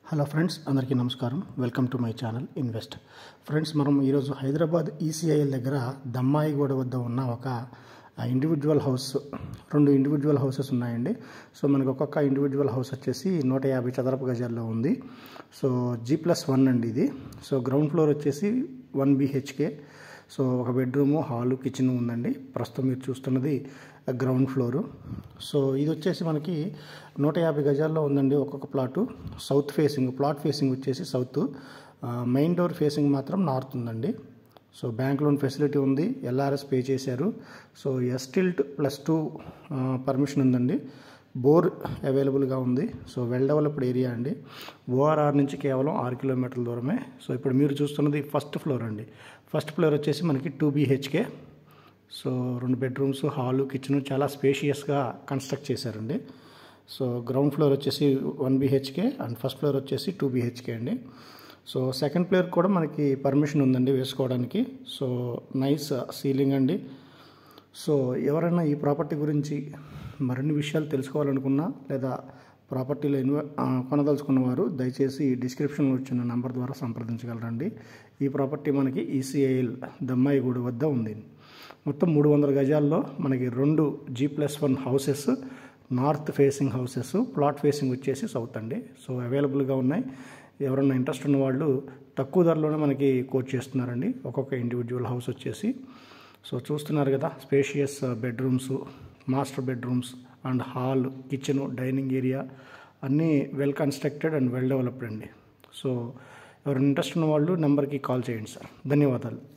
hello friends అందరికీ నమస్కారం welcome to my channel invest friends మనం ఈరోజు హైదరాబాద్ ఈసీఐఎల్ దగ్గర దమ్మాయిగూడ వద్ద ఉన్న ఒక ఇండివిజువల్ హౌస్ రెండు ఇండివిజువల్ హౌసెస్ ఉన్నాయండి సో మనకు ఒక్కొక్క ఇండివిజువల్ హౌస్ వచ్చేసి నూట యాభై చదరపు గజాల్లో ఉంది సో జీ ప్లస్ వన్ అండి ఇది సో గ్రౌండ్ ఫ్లోర్ వచ్చేసి వన్ బీహెచ్కే సో ఒక బెడ్రూము హాలు కిచెన్ ఉందండి ప్రస్తుతం మీరు చూస్తున్నది గ్రౌండ్ ఫ్లోరు సో ఇది వచ్చేసి మనకి నూట యాభై గజాల్లో ఉందండి ఒక్కొక్క plot south facing plot facing వచ్చేసి సౌత్ మెయిన్ డోర్ ఫేసింగ్ మాత్రం నార్త్ ఉందండి సో బ్యాంక్ లోన్ ఫెసిలిటీ ఉంది ఎల్ఆర్ఎస్ పే చేశారు so stilt plus two permission ఉందండి బోర్ అవైలబుల్గా ఉంది సో వెల్ డెవలప్డ్ ఏరియా అండి ఓఆర్ఆర్ నుంచి కేవలం ఆరు కిలోమీటర్ల దూరమే సో ఇప్పుడు మీరు చూస్తున్నది ఫస్ట్ ఫ్లోర్ అండి ఫస్ట్ ఫ్లోర్ వచ్చేసి మనకి టూ బీహెచ్కే సో రెండు బెడ్రూమ్స్ హాలు కిచెన్ చాలా స్పేషియస్గా కన్స్ట్రక్ట్ చేశారండి సో గ్రౌండ్ ఫ్లోర్ వచ్చేసి one BHK and first floor వచ్చేసి టూ బీహెచ్కే అండి సో సెకండ్ ఫ్లోర్ కూడా మనకి పర్మిషన్ ఉందండి వేసుకోవడానికి సో నైస్ సీలింగ్ అండి సో ఎవరైనా ఈ ప్రాపర్టీ గురించి మరిన్ని విషయాలు తెలుసుకోవాలనుకున్నా లేదా ప్రాపర్టీలో ఇన్వె కొనదలుచుకున్న వారు దయచేసి డిస్క్రిప్షన్లో వచ్చిన నంబర్ ద్వారా సంప్రదించగలరండి ఈ ప్రాపర్టీ మనకి ఈసీఐఎల్ దమ్మాయిగూడ వద్ద ఉంది మొత్తం మూడు వందల గజాల్లో మనకి రెండు G plus one houses north facing houses plot facing వచ్చేసి సౌత్ అండి సో అవైలబుల్గా ఉన్నాయి ఎవరన్నా ఇంట్రెస్ట్ ఉన్న వాళ్ళు తక్కువ ధరలోనే మనకి కోచ్ చేస్తున్నారండి ఒక్కొక్క ఇండివిజువల్ హౌస్ వచ్చేసి సో చూస్తున్నారు కదా spacious bedrooms master bedrooms and hall kitchen dining area అన్నీ well constructed and well developed అండి సో ఎవరైనా ఇంట్రెస్ట్ ఉన్న వాళ్ళు నెంబర్కి కాల్ చేయండి సార్ ధన్యవాదాలు